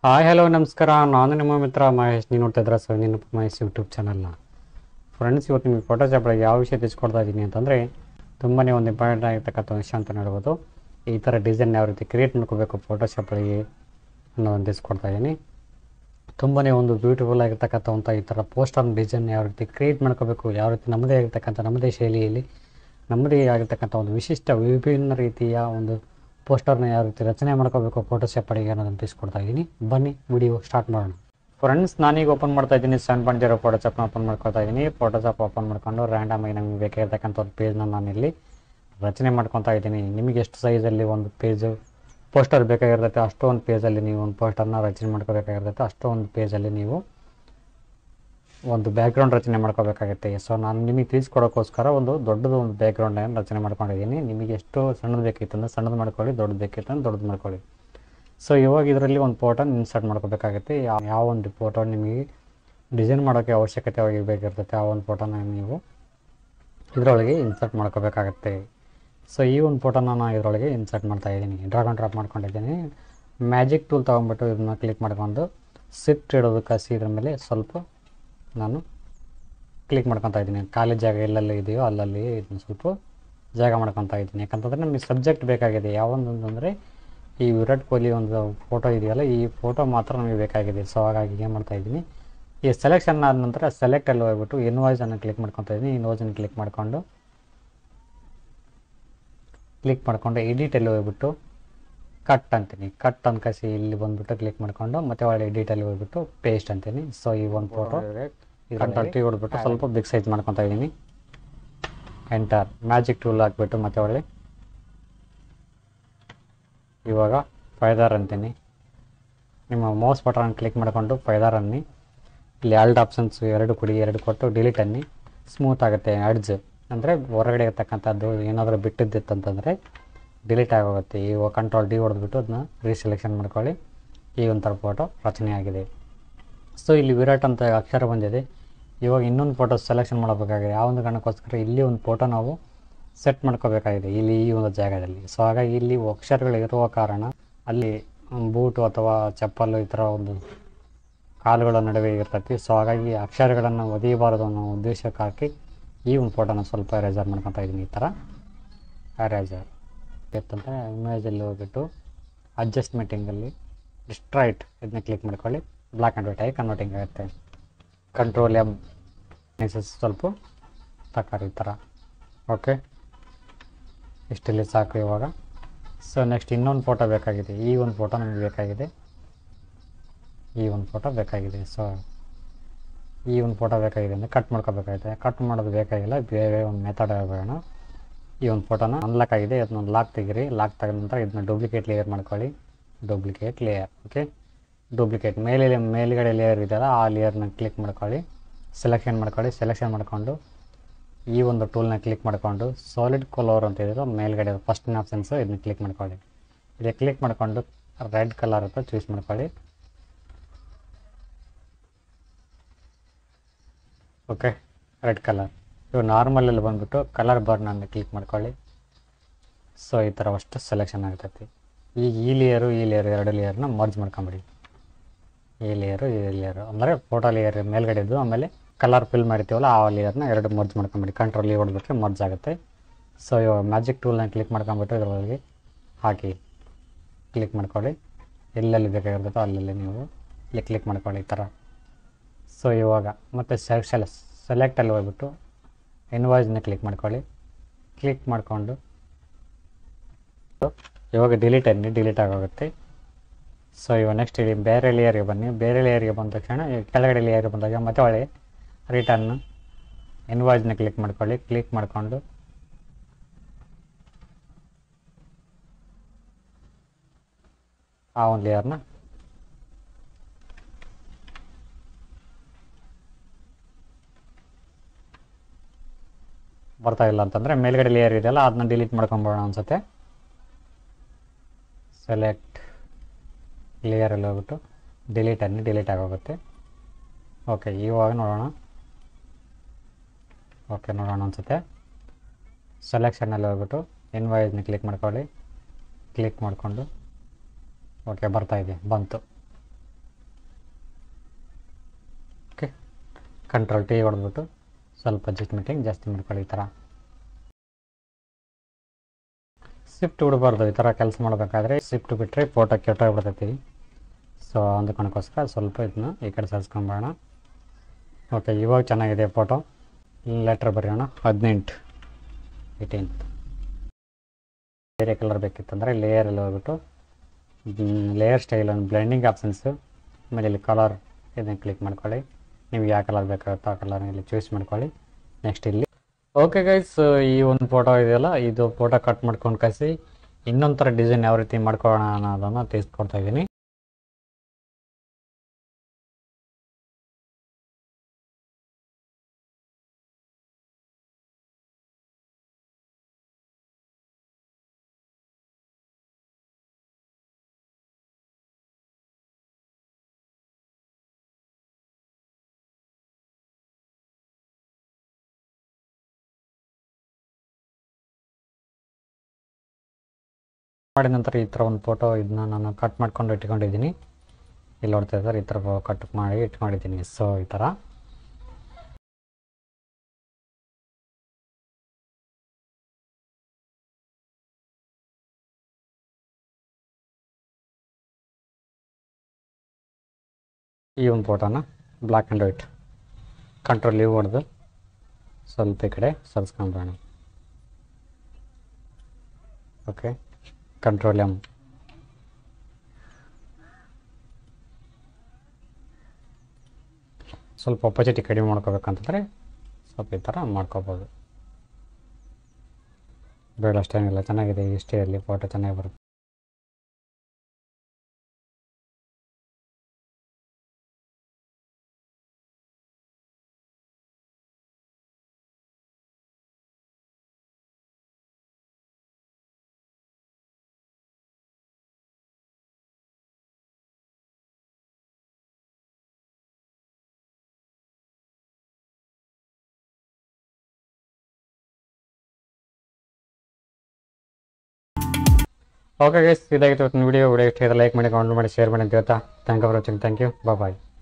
hi hello ನಮಸ್ಕಾರ ನಾನು ನಿಮ್ಮ ಮಿತ್ರ ಮಹೇಶ್ ನೀವು ನೋಡ್ತಾ ಇದ್ರೆ ಸೊ ನಿನ್ನ ಮಹೇಶ್ ಯೂಟ್ಯೂಬ್ ಚಾನಲ್ನ ಫ್ರೆಂಡ್ಸ್ ಇವತ್ತು ನಿಮಗೆ ಫೋಟೋಶಾಪ್ ಒಳಗೆ ಯಾವ ವಿಷಯ ತಿಳಿಸ್ಕೊಡ್ತಾ ಇದ್ದೀನಿ ಅಂತಂದರೆ ತುಂಬಾ ಒಂದು ಇಂಪಾರ್ಟೆಂಟ್ ಆಗಿರ್ತಕ್ಕಂಥ ವಿಷಯ ಅಂತ ಹೇಳ್ಬೋದು ಈ ಥರ ಡಿಸೈನ್ ಯಾವ ರೀತಿ ಕ್ರಿಯೇಟ್ ಮಾಡ್ಕೋಬೇಕು ಫೋಟೋಶಾಪ್ ಒಳಗೆ ಅನ್ನೋದನ್ನು ತಿಳಿಸ್ಕೊಡ್ತಾ ಇದ್ದೀನಿ ತುಂಬಾ ಒಂದು ಬ್ಯೂಟಿಫುಲ್ ಆಗಿರ್ತಕ್ಕಂಥ ಈ ಥರ ಪೋಸ್ಟರ್ ಡಿಸೈನ್ ಯಾವ ರೀತಿ ಕ್ರಿಯೇಟ್ ಮಾಡ್ಕೋಬೇಕು ಯಾವ ರೀತಿ ನಮ್ಮದೇ ಆಗಿರ್ತಕ್ಕಂಥ ನಮ್ಮದೇ ಶೈಲಿಯಲ್ಲಿ ನಮ್ಮದೇ ಆಗಿರ್ತಕ್ಕಂಥ ಒಂದು ವಿಶಿಷ್ಟ ವಿಭಿನ್ನ ರೀತಿಯ ಒಂದು ಪೋಸ್ಟರ್ನ ಯಾವ ರೀತಿ ರಚನೆ ಮಾಡ್ಕೋಬೇಕು ಫೋಟೋಶಾಪ್ ಅಡಿಗೆ ಅನ್ನೋದನ್ನು ತಿಳಿಸ್ಕೊಡ್ತಾ ಇದ್ದೀನಿ ಬನ್ನಿ ವಿಡಿಯೋ ಸ್ಟಾರ್ಟ್ ಮಾಡೋಣ ಫ್ರೆಂಡ್ಸ್ ನಾನೀಗ ಓಪನ್ ಮಾಡ್ತಾ ಇದ್ದೀನಿ ಸೆವೆನ್ ಪಾಯಿಂಟ್ ಜೀರೋ ಫೋಟೋಶಾಪ್ನ ಓಪನ್ ಮಾಡ್ಕೊತಾ ಇದ್ದೀನಿ ಫೋಟೋಶಾಪ್ ಓಪನ್ ಮಾಡ್ಕೊಂಡು ರ್ಯಾಂಡಮ್ ಆಗಿ ನಮಗೆ ಬೇಕಾಗಿರ್ತಕ್ಕಂಥ ಒಂದು ಪೇಜ್ನ ನಾನಿಲ್ಲಿ ರಚನೆ ಮಾಡ್ಕೊತಾ ಇದ್ದೀನಿ ನಿಮಗೆ ಎಷ್ಟು ಸೈಜಲ್ಲಿ ಒಂದು ಪೇಜು ಪೋಸ್ಟರ್ ಬೇಕಾಗಿರ್ತೈತೆ ಅಷ್ಟು ಒಂದು ಪೇಜಲ್ಲಿ ನೀವು ಒಂದು ಪೋಸ್ಟರ್ನ ರಚನೆ ಮಾಡ್ಕೋಬೇಕಾಗಿರ್ತೈತೆ ಅಷ್ಟು ಒಂದು ಪೇಜಲ್ಲಿ ನೀವು ಒಂದು ಬ್ಯಾಕ್ಗ್ರೌಂಡ್ ರಚನೆ ಮಾಡ್ಕೋಬೇಕಾಗುತ್ತೆ ಸೊ ನಾನು ನಿಮಗೆ ತಿಳಿಸ್ಕೊಡೋಕ್ಕೋಸ್ಕರ ಒಂದು ದೊಡ್ಡದು ಒಂದು ಬ್ಯಾಕ್ಗ್ರೌಂಡನ್ನು ರಚನೆ ಮಾಡ್ಕೊಂಡಿದ್ದೀನಿ ನಿಮಗೆ ಎಷ್ಟು ಸಣ್ಣದು ಬೇಕಿತ್ತು ಅಂದರೆ ಸಣ್ಣದು ಮಾಡ್ಕೊಳ್ಳಿ ದೊಡ್ಡದು ಬೇಕಿತ್ತು ಅಂದ್ರೆ ದೊಡ್ಡದು ಮಾಡ್ಕೊಳ್ಳಿ ಸೊ ಇವಾಗ ಇದರಲ್ಲಿ ಒಂದು ಫೋಟೋನ ಇನ್ಸರ್ಟ್ ಮಾಡ್ಕೋಬೇಕಾಗುತ್ತೆ ಯಾವ ಯಾವ ಒಂದು ಫೋಟೋ ನಿಮಗೆ ಡಿಸೈನ್ ಮಾಡೋಕ್ಕೆ ಅವಶ್ಯಕತೆ ಆಗಿ ಬೇಕಿರ್ತೈತೆ ಆ ಒಂದು ಫೋಟೋನ ನೀವು ಇದರೊಳಗೆ ಇನ್ಸರ್ಟ್ ಮಾಡ್ಕೋಬೇಕಾಗತ್ತೆ ಸೊ ಈ ಒಂದು ಫೋಟೋನ ನಾನು ಇದರೊಳಗೆ ಇನ್ಸರ್ಟ್ ಮಾಡ್ತಾ ಇದ್ದೀನಿ ಡ್ರಾಗ್ ಆ್ಯಂಡ್ ಡ್ರಾಪ್ ಮಾಡ್ಕೊಂಡಿದ್ದೀನಿ ಮ್ಯಾಜಿಕ್ ಟೂಲ್ ತೊಗೊಂಡ್ಬಿಟ್ಟು ಇದನ್ನ ಕ್ಲಿಕ್ ಮಾಡ್ಕೊಂಡು ಸಿಫ್ಟ್ ಇಡೋದು ಕಸಿ ಇದ್ರ ಮೇಲೆ ಸ್ವಲ್ಪ ನಾನು ಕ್ಲಿಕ್ ಮಾಡ್ಕೊತಾ ಇದ್ದೀನಿ ಖಾಲಿ ಜಾಗ ಎಲ್ಲೆಲ್ಲಿ ಇದೆಯೋ ಅಲ್ಲಲ್ಲಿ ಇದನ್ನ ಸ್ವಲ್ಪ ಜಾಗ ಮಾಡ್ಕೊತಾ ಇದ್ದೀನಿ ಯಾಕಂತಂದರೆ ನಮಗೆ ಸಬ್ಜೆಕ್ಟ್ ಬೇಕಾಗಿದೆ ಯಾವೊಂದು ಅಂದರೆ ಈ ವಿರಾಟ್ ಕೊಹ್ಲಿ ಒಂದು ಫೋಟೋ ಇದೆಯಲ್ಲ ಈ ಫೋಟೋ ಮಾತ್ರ ನಮಗೆ ಬೇಕಾಗಿದೆ ಸೊ ಹಾಗಾಗಿ ಏನು ಮಾಡ್ತಾ ಇದ್ದೀನಿ ಈ ಸೆಲೆಕ್ಷನ್ ಆದ ನಂತರ ಸೆಲೆಕ್ಟಲ್ಲಿ ಹೋಗ್ಬಿಟ್ಟು ಇನ್ವಾಯ್ಸನ್ನು ಕ್ಲಿಕ್ ಮಾಡ್ಕೊತಾ ಇದ್ದೀನಿ ಇನ್ವಾಯ್ಸನ್ನು ಕ್ಲಿಕ್ ಮಾಡಿಕೊಂಡು ಕ್ಲಿಕ್ ಮಾಡಿಕೊಂಡು ಎಡಿಟಲ್ಲಿ ಹೋಗ್ಬಿಟ್ಟು ಕಟ್ ಅಂತೀನಿ ಕಟ್ ಅನ್ಕಸಿ ಇಲ್ಲಿ ಬಂದ್ಬಿಟ್ಟು ಕ್ಲಿಕ್ ಮಾಡಿಕೊಂಡು ಮತ್ತೆ ಒಳ್ಳೆ ಎಡಿಟಲ್ಲಿ ಹೋಗ್ಬಿಟ್ಟು ಪೇಸ್ಟ್ ಅಂತೀನಿ ಸೊ ಈ ಒಂದು ಫೋಟೋ ಕಂಟ್ರೋಲ್ ಟಿ ಹೊಡೆದ್ಬಿಟ್ಟು ಸ್ವಲ್ಪ ಬಿಗ್ ಸೈಜ್ ಮಾಡ್ಕೊತಾ ಇದ್ದೀನಿ ಎಂಟರ್ ಮ್ಯಾಜಿಕ್ ಟೂಲ್ ಹಾಕ್ಬಿಟ್ಟು ಮತ್ತೆ ಒಳ್ಳೆ ಇವಾಗ ಫೈದರ್ ಅಂತೀನಿ ನಿಮ್ಮ ಮೌಸ್ ಬಟನ್ ಕ್ಲಿಕ್ ಮಾಡಿಕೊಂಡು ಫೈದರ್ ಅನ್ನಿ ಇಲ್ಲಿ ಎರಡು ಆಪ್ಷನ್ಸ್ ಎರಡು ಕೊಡಿ ಎರಡು ಕೊಟ್ಟು ಡಿಲೀಟ್ ಅನ್ನಿ ಸ್ಮೂತ್ ಆಗುತ್ತೆ ಅಡ್ಜ್ ಅಂದರೆ ಹೊರಗಡೆ ಇರ್ತಕ್ಕಂಥದ್ದು ಏನಾದರೂ ಬಿಟ್ಟಿದ್ದಿತ್ತಂತಂದರೆ ಡಿಲೀಟ್ ಆಗೋಗುತ್ತೆ ಈಗ ಕಂಟ್ರೋಲ್ ಡಿ ಹೊಡೆದ್ಬಿಟ್ಟು ಅದನ್ನ ರೀಸೆಲೆಕ್ಷನ್ ಮಾಡ್ಕೊಳ್ಳಿ ಈ ಒಂಥರ ಫೋಟೋ ರಚನೆ ಆಗಿದೆ ಸೊ ಇಲ್ಲಿ ವಿರಾಟ್ ಅಂತ ಅಕ್ಷರ ಬಂದಿದೆ ಇವಾಗ ಇನ್ನೊಂದು ಫೋಟೋ ಸೆಲೆಕ್ಷನ್ ಮಾಡಬೇಕಾಗಿದೆ ಯಾವ ಒಂದು ಕಾರಣಕ್ಕೋಸ್ಕರ ಇಲ್ಲಿ ಒಂದು ಫೋಟೋ ನಾವು ಸೆಟ್ ಮಾಡ್ಕೋಬೇಕಾಗಿದೆ ಇಲ್ಲಿ ಈ ಒಂದು ಜಾಗದಲ್ಲಿ ಸೊ ಹಾಗಾಗಿ ಇಲ್ಲಿ ಅಕ್ಷರಗಳು ಇರುವ ಕಾರಣ ಅಲ್ಲಿ ಬೂಟು ಅಥವಾ ಚಪ್ಪಲು ಈ ಥರ ಒಂದು ಕಾಲುಗಳ ನಡುವೆ ಇರ್ತೈತಿ ಸೊ ಹಾಗಾಗಿ ಅಕ್ಷರಗಳನ್ನು ಒದೆಯಬಾರದು ಅನ್ನೋ ಉದ್ದೇಶಕ್ಕೆ ಹಾಕಿ ಈ ಒಂದು ಫೋಟೋನ ಸ್ವಲ್ಪ ಎರೇಜರ್ ಮಾಡ್ಕೊತಾ ಇದ್ದೀನಿ ಈ ಥರ ಎರೇಜರ್ ಎತ್ತಂತ ಇಮೇಜಲ್ಲಿ ಹೋಗ್ಬಿಟ್ಟು ಅಡ್ಜಸ್ಟ್ಮೆಂಟಿಂಗಲ್ಲಿ ಡಿಸ್ಟ್ರೈಟ್ ಇದನ್ನ ಕ್ಲಿಕ್ ಮಾಡ್ಕೊಳ್ಳಿ ಬ್ಲ್ಯಾಕ್ ಆ್ಯಂಡ್ ವೈಟ್ ಆಗಿ ಕನ್ವರ್ಟಿಂಗ್ ಆಗುತ್ತೆ ಕಂಟ್ರೋಲ್ ಎಮ್ ನೆಕ್ಸಸ್ ಸ್ವಲ್ಪ ತಕಾರಿ ಈ ಥರ ಓಕೆ ಇಷ್ಟಿಲ್ಲಿ ಸಾಕು ಇವಾಗ ಸೊ ನೆಕ್ಸ್ಟ್ ಇನ್ನೊಂದು ಫೋಟೋ ಬೇಕಾಗಿದೆ ಈ ಒಂದು ಫೋಟೋ ನಮಗೆ ಬೇಕಾಗಿದೆ ಈ ಒಂದು ಫೋಟೋ ಬೇಕಾಗಿದೆ ಸೊ ಈ ಒಂದು ಫೋಟೋ ಬೇಕಾಗಿದೆ ಅಂದರೆ ಕಟ್ ಮಾಡ್ಕೋಬೇಕಾಗಿದೆ ಕಟ್ ಮಾಡೋದು ಬೇಕಾಗಿಲ್ಲ ಬೇರೆ ಒಂದು ಮೆಥಡ್ ಹೇಳ್ಬೇಡ ಈ ಒಂದು ಫೋಟೋನ ಅನ್ಲಾಕ್ ಆಗಿದೆ ಅದನ್ನೊಂದು ಲಾಕ್ ತೆಗೀರಿ ಲಾಕ್ ತೆಗೆದ ನಂತರ ಇದನ್ನ ಡೂಪ್ಲಿಕೇಟ್ ಲೇಯರ್ ಮಾಡ್ಕೊಳ್ಳಿ ಡೂಪ್ಲಿಕೇಟ್ ಲೇಯರ್ ಓಕೆ ಡೂಪ್ಲಿಕೇಟ್ ಮೇಲೆ ಮೇಲ್ಗಡೆ ಲೇಯರ್ ಇದೆಯಲ್ಲ ಆ ಲೇಯರ್ನ ಕ್ಲಿಕ್ ಮಾಡ್ಕೊಳ್ಳಿ ಸೆಲೆಕ್ಷನ್ ಮಾಡ್ಕೊಳ್ಳಿ ಸೆಲೆಕ್ಷನ್ ಮಾಡಿಕೊಂಡು ಈ ಒಂದು ಟೂಲ್ನ ಕ್ಲಿಕ್ ಮಾಡಿಕೊಂಡು ಸಾಲಿಡ್ ಕಲರ್ ಅಂತ ಇದ್ರೆ ಮೇಲ್ಗಡೆ ಫಸ್ಟ್ನ ಆಪ್ಷನ್ಸು ಇದನ್ನ ಕ್ಲಿಕ್ ಮಾಡ್ಕೊಳ್ಳಿ ಇದೆ ಕ್ಲಿಕ್ ಮಾಡಿಕೊಂಡು ರೆಡ್ ಕಲರ್ ಅಂತ ಚೂಸ್ ಮಾಡ್ಕೊಳ್ಳಿ ಓಕೆ ರೆಡ್ ಕಲರ್ ಇವು ನಾರ್ಮಲಲ್ಲಿ ಬಂದುಬಿಟ್ಟು ಕಲರ್ ಬರ್ನನ್ನು ಕ್ಲಿಕ್ ಮಾಡ್ಕೊಳ್ಳಿ ಸೊ ಈ ಥರ ಅಷ್ಟು ಸೆಲೆಕ್ಷನ್ ಆಗ್ತೈತಿ ಈಗ ಈ ಲೇಯರು ಈ ಲೇಯರ್ ಎರಡು ಲೇಯರ್ನ ಮರ್ಜ್ ಮಾಡ್ಕೊಂಬಿಡಿ ಈ ಲೇಯರು ಈ ಲೇಯರು ಅಂದರೆ ಫೋಟೋ ಲೇಯರ್ ಮೇಲ್ಗಡೆದು ಆಮೇಲೆ ಕಲರ್ ಫಿಲ್ ಮಾಡಿರ್ತೀವಲ್ಲ ಆ ಲೇಯರ್ನ ಎರಡು ಮರ್ಜ್ ಮಾಡ್ಕೊಂಬಿಡಿ ಕಂಟ್ರೋಲ್ ಈ ಹೊಡೆದ್ಬಿಟ್ರೆ ಮರ್ಜ್ ಆಗುತ್ತೆ ಸೊ ಇವಾಗ ಮ್ಯಾಜಿಕ್ ಟೂಲ್ನ ಕ್ಲಿಕ್ ಮಾಡ್ಕೊಂಬಿಟ್ಟು ಇದರೊಳಗೆ ಹಾಕಿ ಕ್ಲಿಕ್ ಮಾಡ್ಕೊಳ್ಳಿ ಎಲ್ಲೆಲ್ಲಿ ಬೇಕಾಗಿರ್ತೈತೋ ಅಲ್ಲೆಲ್ಲಿ ನೀವು ಇಲ್ಲಿ ಕ್ಲಿಕ್ ಮಾಡ್ಕೊಳ್ಳಿ ಈ ಥರ ಸೊ ಇವಾಗ ಮತ್ತೆ ಸೆಲೆಕ್ಷನ್ ಸೆಲೆಕ್ಟಲ್ಲಿ ಹೋಗ್ಬಿಟ್ಟು ಇನ್ವಾಯ್ಸ್ನ ಕ್ಲಿಕ್ ಮಾಡ್ಕೊಳ್ಳಿ ಕ್ಲಿಕ್ ಮಾಡಿಕೊಂಡು ಇವಾಗ ಡಿಲೀಟ್ ಅನ್ನಿ ಡಿಲೀಟ್ ಆಗೋಗುತ್ತೆ ಸೊ ಇವಾಗ ನೆಕ್ಸ್ಟ್ ಇಲ್ಲಿ ಬೇರೆ ಲೇಯರ್ಗೆ ಬನ್ನಿ ಬೇರೆ ಲೇಯರ್ಗೆ ಬಂದ ತಕ್ಷಣ ಈ ಕೆಳಗಡೆ ಲೇಯರ್ಗೆ ಬಂದಾಗ ಮತ್ತೆ ಒಳ್ಳೆ ರಿಟರ್ನ್ ಇನ್ವಾಯ್ಸ್ನ ಕ್ಲಿಕ್ ಮಾಡ್ಕೊಳ್ಳಿ ಕ್ಲಿಕ್ ಮಾಡಿಕೊಂಡು ಆ ಒಂದು ಲೇಯರ್ನ ಬರ್ತಾ ಇಲ್ಲ ಅಂತಂದರೆ ಮೇಲ್ಗಡೆ ಲೇಯರ್ ಇದೆಯಲ್ಲ ಅದನ್ನ ಡಿಲೀಟ್ ಮಾಡ್ಕೊಂಬೋಣ ಅನ್ಸುತ್ತೆ ಸೆಲೆಕ್ಟ್ ಲೇಯರಲ್ಲಿ ಹೋಗ್ಬಿಟ್ಟು ಡಿಲೀಟ್ ಅನ್ನಿ ಡಿಲೀಟ್ ಆಗೋಗುತ್ತೆ ಓಕೆ ಇವಾಗ ನೋಡೋಣ ಓಕೆ ನೋಡೋಣ ಅನ್ಸುತ್ತೆ ಸೆಲೆಕ್ಷನಲ್ಲಿ ಹೋಗ್ಬಿಟ್ಟು ಇನ್ವಾಯ್ಸ್ನ ಕ್ಲಿಕ್ ಮಾಡ್ಕೊಳ್ಳಿ ಕ್ಲಿಕ್ ಮಾಡಿಕೊಂಡು ಓಕೆ ಬರ್ತಾ ಇದೆ ಬಂತು ಕಂಟ್ರೋಲ್ ಟಿ ಹೊಡೆದ್ಬಿಟ್ಟು ಸ್ವಲ್ಪ ಅಡ್ಜಸ್ಟ್ಮೆಂಟಿಂಗ್ ಜಾಸ್ತಿ ಮಾಡ್ಕೊಳ್ಳಿ ಈ ಥರ ಸ್ವಿಫ್ಟ್ ಬಿಡಬಾರ್ದು ಈ ಥರ ಕೆಲಸ ಮಾಡಬೇಕಾದ್ರೆ ಸ್ವಿಫ್ಟ್ ಬಿಟ್ಟರೆ ಫೋಟೋ ಕೆಟ್ಟೋಗ್ಬಿಡ್ತೈತಿ ಸೊ ಅಂದ ಕಾರಣಕ್ಕೋಸ್ಕರ ಸ್ವಲ್ಪ ಇದನ್ನ ಈ ಕಡೆ ಸರಿಸ್ಕೊಂಬೋಣ ಓಕೆ ಇವಾಗ ಚೆನ್ನಾಗಿದೆ ಫೋಟೋ ಲೆಟ್ರ್ ಬರೆಯೋಣ ಹದಿನೆಂಟು ಏಯ್ಟೀನ್ತ್ ಬೇರೆ ಕಲರ್ ಬೇಕಿತ್ತಂದರೆ ಲೇಯರಲ್ಲಿ ಹೋಗ್ಬಿಟ್ಟು ಲೇಯರ್ ಸ್ಟೈಲ್ ಒಂದು ಬ್ಲೆಂಡಿಂಗ್ ಆಪ್ಷನ್ಸು ಆಮೇಲೆ ಇಲ್ಲಿ ಕಲರ್ ಇದನ್ನು ಕ್ಲಿಕ್ ಮಾಡ್ಕೊಳ್ಳಿ ನಿಮ್ಗೆ ಯಾವ ಕಲರ್ ಬೇಕಾಗುತ್ತೋ ಆ ಕಲರ್ ಇಲ್ಲಿ ಚೂಸ್ ಮಾಡ್ಕೊಳ್ಳಿ ನೆಕ್ಸ್ಟ್ ಇಲ್ಲಿ ಓಕೆ ಗೈಸ್ ಈ ಒಂದು ಫೋಟೋ ಇದೆಯಲ್ಲ ಇದು ಫೋಟೋ ಕಟ್ ಮಾಡ್ಕೊಂಡು ಕಳಿಸಿ ಇನ್ನೊಂದು ಥರ ಡಿಸೈನ್ ಯಾವ ರೀತಿ ಮಾಡ್ಕೊಳ್ಳೋಣ ಅನ್ನೋದನ್ನು ತಿಳಿಸ್ಕೊಡ್ತಾ ಇದ್ದೀನಿ ಮಾಡಿದ ನಂತರ ಈ ಥರ ಒಂದು ಫೋಟೋ ಇದನ್ನ ನಾನು ಕಟ್ ಮಾಡ್ಕೊಂಡು ಇಟ್ಕೊಂಡಿದ್ದೀನಿ ಇಲ್ಲಿ ನೋಡ್ತಾ ಇದ್ದಾರೆ ಈ ಥರ ಕಟ್ ಮಾಡಿ ಇಟ್ಕೊಂಡಿದ್ದೀನಿ ಸೊ ಈ ಥರ ಈ ಒಂದು ಫೋಟೋನ ಬ್ಲ್ಯಾಕ್ ಆ್ಯಂಡ್ ವೈಟ್ ಕಂಟ್ರೋಲ್ ಲೀವ್ ಹೊಡೆದು ಸ್ವಲ್ಪ ಈ ಕಡೆ ಸರಿಸ್ಕೊಂಡ್ಬೇಡ ಓಕೆ ಕಂಟ್ರೋಲ್ ಎಮ್ ಸ್ವಲ್ಪ ಒಪೋಸಿಟಿ ಕಡಿಮೆ ಮಾಡ್ಕೋಬೇಕಂತಂದರೆ ಸ್ವಲ್ಪ ಈ ಥರ ಮಾಡ್ಕೋಬೋದು ಬೇಡ ಅಷ್ಟೇನಿಲ್ಲ ಚೆನ್ನಾಗಿದೆ ಇಷ್ಟೇ ಇರಲಿ ಫೋಟೋ ಚೆನ್ನಾಗಿ ಬರುತ್ತೆ ಓಕೆ ಗೈಸ್ ಇದಾಗಿತ್ತು ಇವತ್ತಿನ ವಿಡಿಯೋ ವಿಡಿಯೋ ಇಷ್ಟ ಲೈಕ್ ಮಾಡಿ ಕಾಮೆಂಟ್ ಮಾಡಿ ಶೇರ್ ಮಾಡಿ ಅಂತ ಹೇಳ್ತಾ thank you for watching thank you bye